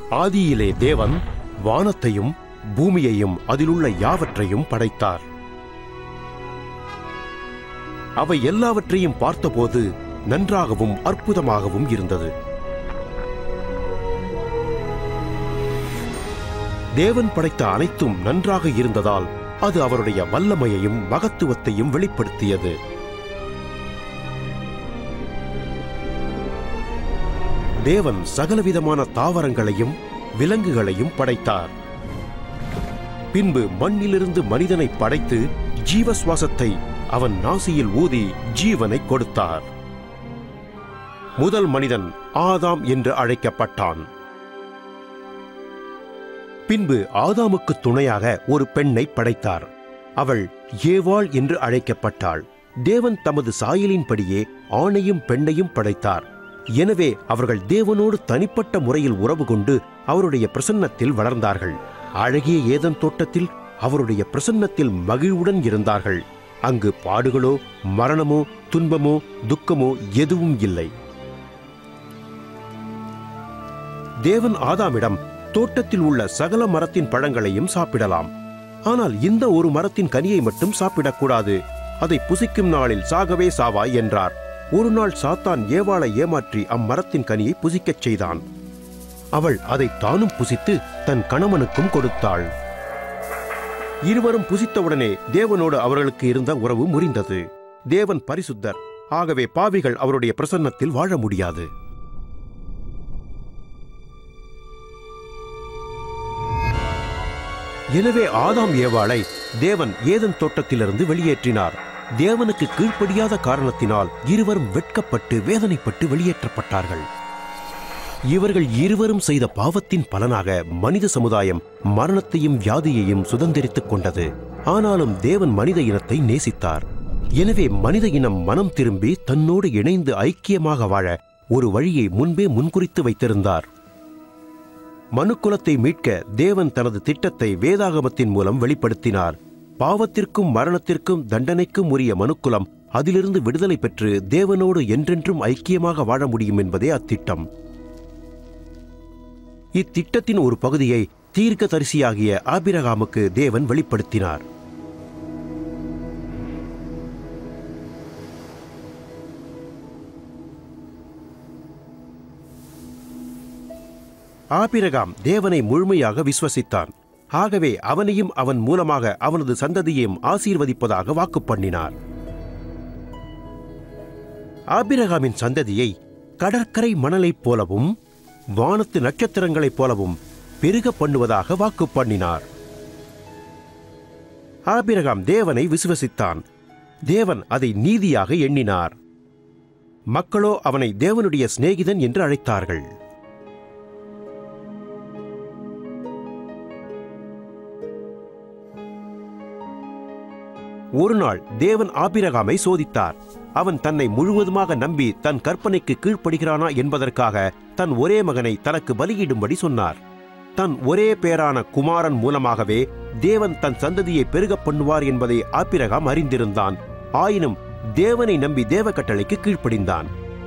ஆதியிலே தேவன் வானத்தையும் பூமியையும் அதிலுள்ள யாவற்றையும் படைத்தார் அவை எல்லாவற்றையும் பார்த்தபோது நன்றாகவும் அற்புதமாகவும் இருந்தது தேவன் படைத்த அனைத்தும் நன்றாக இருந்ததால் அது அவருடைய வல்லமையையும் மகத்துவத்தையும் வெளிப்படுத்தியது தேவன் சகலவிதமான தாவரங்களையும் விலங்குகளையும் படைத்தார் பின்பு மண்ணிலிருந்து மனிதனை படைத்து ஜீவ சுவாசத்தை அவன் நாசியில் ஊதி ஜீவனை கொடுத்தார் முதல் மனிதன் ஆதாம் என்று அழைக்கப்பட்டான் பின்பு ஆதாமுக்கு துணையாக ஒரு பெண்ணை படைத்தார் அவள் ஏவாள் என்று அழைக்கப்பட்டாள் தேவன் தமது சாயலின்படியே ஆணையும் பெண்ணையும் படைத்தார் எனவே அவர்கள் தேவனோடு தனிப்பட்ட முறையில் உறவு கொண்டு அவருடைய பிரசன்னத்தில் வளர்ந்தார்கள் அழகிய ஏதன் தோட்டத்தில் அவருடைய பிரசன்னத்தில் மகிழ்வுடன் இருந்தார்கள் அங்கு பாடுகளோ மரணமோ துன்பமோ துக்கமோ எதுவும் இல்லை தேவன் ஆதாமிடம் தோட்டத்தில் உள்ள சகல மரத்தின் பழங்களையும் சாப்பிடலாம் ஆனால் இந்த ஒரு மரத்தின் கனியை மட்டும் சாப்பிடக்கூடாது அதை புசிக்கும் நாளில் சாகவே சாவாய் என்றார் ஒரு நாள் சாத்தான் ஏவாளை ஏமாற்றி அம்மரத்தின் கனியை புசிக்கச் செய்தான் அவள் அதை தானும் புசித்து தன் கணவனுக்கும் கொடுத்தாள் இருவரும் புசித்தவுடனே தேவனோடு அவர்களுக்கு இருந்த உறவு முறிந்தது தேவன் பரிசுத்தர் ஆகவே பாவிகள் அவருடைய பிரசன்னத்தில் வாழ முடியாது எனவே ஆதாம் ஏவாளை தேவன் ஏதன் தோட்டத்திலிருந்து வெளியேற்றினார் தேவனுக்கு கீழ்ப்படியாத காரணத்தினால் இருவரும் வெட்கப்பட்டு வேதனைப்பட்டு வெளியேற்றப்பட்டார்கள் இவர்கள் இருவரும் செய்த பாவத்தின் பலனாக மனித சமுதாயம் மரணத்தையும் வியாதியையும் சுதந்திரித்துக் கொண்டது ஆனாலும் தேவன் மனித இனத்தை நேசித்தார் எனவே மனித இனம் மனம் திரும்பி தன்னோடு இணைந்து ஐக்கியமாக வாழ ஒரு வழியை முன்பே முன்குறித்து வைத்திருந்தார் மனுக்குலத்தை மீட்க தேவன் தனது திட்டத்தை வேதாகமத்தின் மூலம் வெளிப்படுத்தினார் பாவத்திற்கும் மரணத்திற்கும் தண்டனைக்கும் உரிய மனுக்குலம் அதிலிருந்து விடுதலை பெற்று தேவனோடு என்றென்றும் ஐக்கியமாக வாழ முடியும் என்பதே அத்திட்டம் இத்திட்டத்தின் ஒரு பகுதியை தீர்க்கதரிசியாகிய ஆபிரகாமுக்கு தேவன் வெளிப்படுத்தினார் ஆபிரகாம் தேவனை முழுமையாக விசுவசித்தான் ஆகவே அவனையும் அவன் மூலமாக அவனது சந்ததியையும் ஆசீர்வதிப்பதாக வாக்கு பண்ணினார் ஆபிரகாமின் சந்ததியை கடற்கரை மணலைப் போலவும் வானத்து நட்சத்திரங்களைப் போலவும் பெருக பண்ணுவதாக வாக்கு பண்ணினார் ஆபிரகாம் தேவனை விசுவசித்தான் தேவன் அதை நீதியாக எண்ணினார் மக்களோ அவனை தேவனுடைய சிநேகிதன் என்று அழைத்தார்கள் ஒரு நாள் தேவன் ஆபிரகாமை சோதித்தார் அவன் தன்னை முழுவதுமாக நம்பி தன் கற்பனைக்கு கீழ்ப்படுகிறானா என்பதற்காக தன் ஒரே மகனை தனக்கு பலியிடும்படி சொன்னார் தன் ஒரே பேரான குமாரன் மூலமாகவே தேவன் தன் சந்ததியை பெருகப் பண்ணுவார் என்பதை ஆபிரகாம் அறிந்திருந்தான் ஆயினும் தேவனை நம்பி தேவ கட்டளைக்கு கீழ்ப்படிந்தான்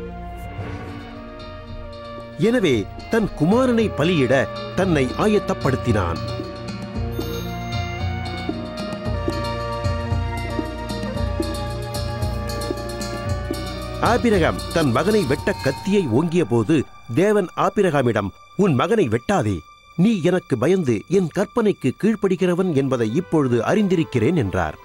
எனவே தன் குமாரனை பலியிட தன்னை ஆயத்தப்படுத்தினான் ஆபிரகாம் தன் மகனை வெட்ட கத்தியை ஓங்கிய போது தேவன் ஆபிரகாமிடம் உன் மகனை வெட்டாதே நீ எனக்கு பயந்து என் கற்பனைக்கு கீழ்ப்படுகிறவன் என்பதை இப்பொழுது அறிந்திருக்கிறேன் என்றார்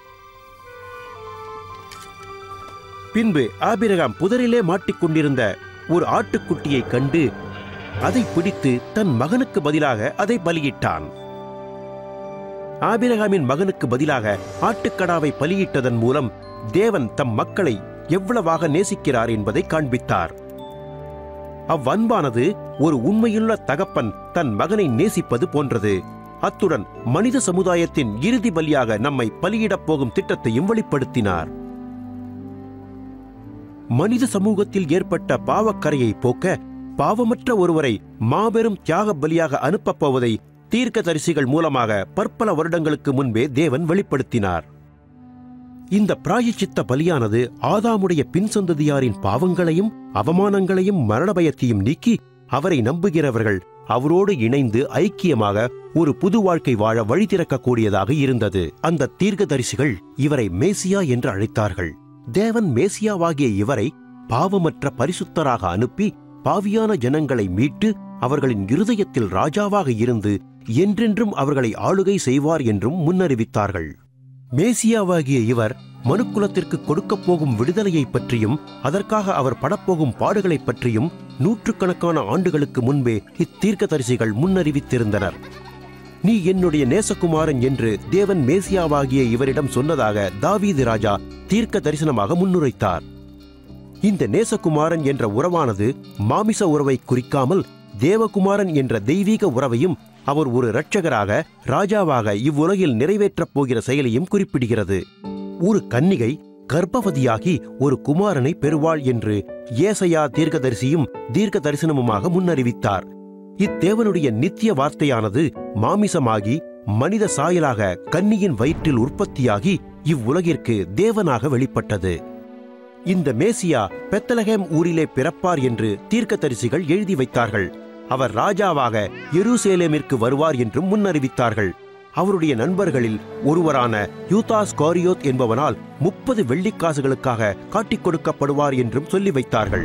பின்பு ஆபிரகாம் புதரிலே மாட்டிக்கொண்டிருந்த ஒரு ஆட்டுக்குட்டியைக் கண்டு அதை பிடித்து தன் மகனுக்கு பதிலாக அதை பலியிட்டான் ஆபிரகாமின் மகனுக்கு பதிலாக ஆட்டுக்கடாவை பலியிட்டதன் மூலம் தேவன் தம் மக்களை எவ்வளவாக நேசிக்கிறார் என்பதை காண்பித்தார் அவ்வன்பானது ஒரு உண்மையுள்ள தகப்பன் தன் மகனை நேசிப்பது போன்றது அத்துடன் மனித சமுதாயத்தின் இறுதி பலியாக நம்மை பலியிடப் போகும் திட்டத்தையும் வெளிப்படுத்தினார் மனித சமூகத்தில் ஏற்பட்ட பாவக்கரையை போக்க பாவமற்ற ஒருவரை மாபெரும் தியாக பலியாக அனுப்பப் போவதை தீர்க்கதரிசிகள் மூலமாக பற்பல வருடங்களுக்கு முன்பே தேவன் வெளிப்படுத்தினார் இந்த பிராயச்சித்த பலியானது ஆதாமுடைய பின் சந்ததியாரின் பாவங்களையும் அவமானங்களையும் மரண பயத்தையும் நீக்கி அவரை நம்புகிறவர்கள் அவரோடு இணைந்து ஐக்கியமாக ஒரு புது வாழ்க்கை வாழ வழி திறக்கக்கூடியதாக இருந்தது அந்த தீர்க்கதரிசிகள் இவரை மேசியா என்று அழைத்தார்கள் தேவன் மேசியாவாகிய இவரை பாவமற்ற பரிசுத்தராக அனுப்பி பாவியான ஜனங்களை மீட்டு அவர்களின் இருதயத்தில் ராஜாவாக இருந்து என்றென்றும் அவர்களை ஆளுகை செய்வார் என்றும் முன்னறிவித்தார்கள் மேசியாவாகிய இவர் மனுக்குலத்திற்கு கொடுக்கப் போகும் விடுதலையைப் பற்றியும் அதற்காக அவர் படப்போகும் பாடுகளைப் பற்றியும் நூற்றுக்கணக்கான ஆண்டுகளுக்கு முன்பே இத்தீர்க்கதரிசிகள் முன்னறிவித்திருந்தனர் நீ என்னுடைய நேசகுமாரன் என்று தேவன் மேசியாவாகிய இவரிடம் சொன்னதாக தாவீது ராஜா தீர்க்க தரிசனமாக முன்னுரைத்தார் இந்த நேசகுமாரன் என்ற உறவானது மாமிச உறவை குறிக்காமல் தேவகுமாரன் என்ற தெய்வீக உறவையும் அவர் ஒரு இரட்சகராக ராஜாவாக இவ்வுலகில் நிறைவேற்றப் போகிற செயலையும் குறிப்பிடுகிறது ஒரு கன்னிகை கர்ப்பவதியாகி ஒரு குமாரனை பெறுவாள் என்று ஏசையா தீர்க்கதரிசியும் தீர்க்க தரிசனமுமாக முன்னறிவித்தார் இத்தேவனுடைய நித்திய வார்த்தையானது மாமிசமாகி மனித சாயலாக கன்னியின் வயிற்றில் உற்பத்தியாகி இவ்வுலகிற்கு தேவனாக வெளிப்பட்டது இந்த மேசியா பெத்தலகேம் ஊரிலே பிறப்பார் என்று தீர்க்கதரிசிகள் எழுதி வைத்தார்கள் அவர் ராஜாவாக எருசலேமிற்கு வருவார் என்றும் முன்னறிவித்தார்கள் அவருடைய நண்பர்களில் ஒருவரான யூதாஸ் காரியோத் என்பவனால் முப்பது வெள்ளிக்காசுகளுக்காக காட்டிக் கொடுக்கப்படுவார் என்றும் சொல்லி வைத்தார்கள்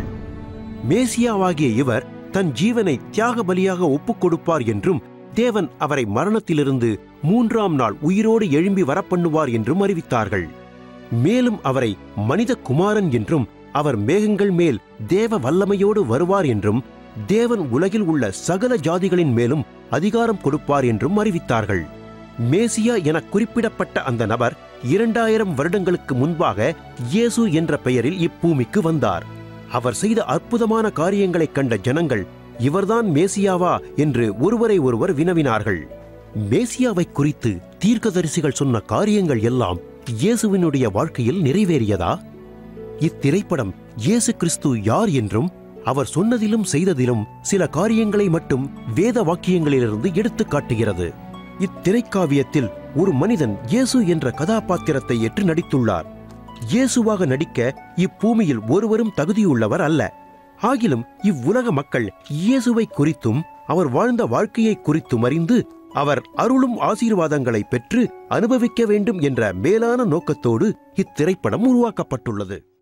மேசியாவாகிய இவர் தன் ஜீவனை தியாக பலியாக ஒப்புக் கொடுப்பார் என்றும் தேவன் அவரை மரணத்திலிருந்து மூன்றாம் நாள் உயிரோடு எழும்பி வரப்பண்ணுவார் என்றும் அறிவித்தார்கள் மேலும் அவரை மனித குமாரன் என்றும் அவர் மேகங்கள் மேல் தேவ வல்லமையோடு வருவார் என்றும் தேவன் உலகில் உள்ள சகல ஜாதிகளின் மேலும் அதிகாரம் கொடுப்பார் என்றும் அறிவித்தார்கள் மேசியா என குறிப்பிடப்பட்ட அந்த நபர் இரண்டாயிரம் வருடங்களுக்கு முன்பாக இயேசு என்ற பெயரில் இப்பூமிக்கு வந்தார் அவர் செய்த அற்புதமான காரியங்களைக் கண்ட ஜனங்கள் இவர்தான் மேசியாவா என்று ஒருவரை ஒருவர் வினவினார்கள் மேசியாவை குறித்து தீர்க்கதரிசிகள் சொன்ன காரியங்கள் எல்லாம் இயேசுவினுடைய வாழ்க்கையில் நிறைவேறியதா இத்திரைப்படம் இயேசு கிறிஸ்து யார் என்றும் அவர் சொன்னதிலும் செய்ததிலும் சில காரியங்களை மட்டும் வேத வாக்கியங்களிலிருந்து எடுத்துக் காட்டுகிறது இத்திரைக்காவியத்தில் ஒரு மனிதன் இயேசு என்ற கதாபாத்திரத்தை ஏற்று நடித்துள்ளார் இயேசுவாக நடிக்க இப்பூமியில் ஒருவரும் தகுதியுள்ளவர் அல்ல ஆகிலும் இவ்வுலக மக்கள் இயேசுவை குறித்தும் அவர் வாழ்ந்த வாழ்க்கையை குறித்தும் அறிந்து அவர் அருளும் ஆசீர்வாதங்களை பெற்று அனுபவிக்க வேண்டும் என்ற மேலான நோக்கத்தோடு இத்திரைப்படம் உருவாக்கப்பட்டுள்ளது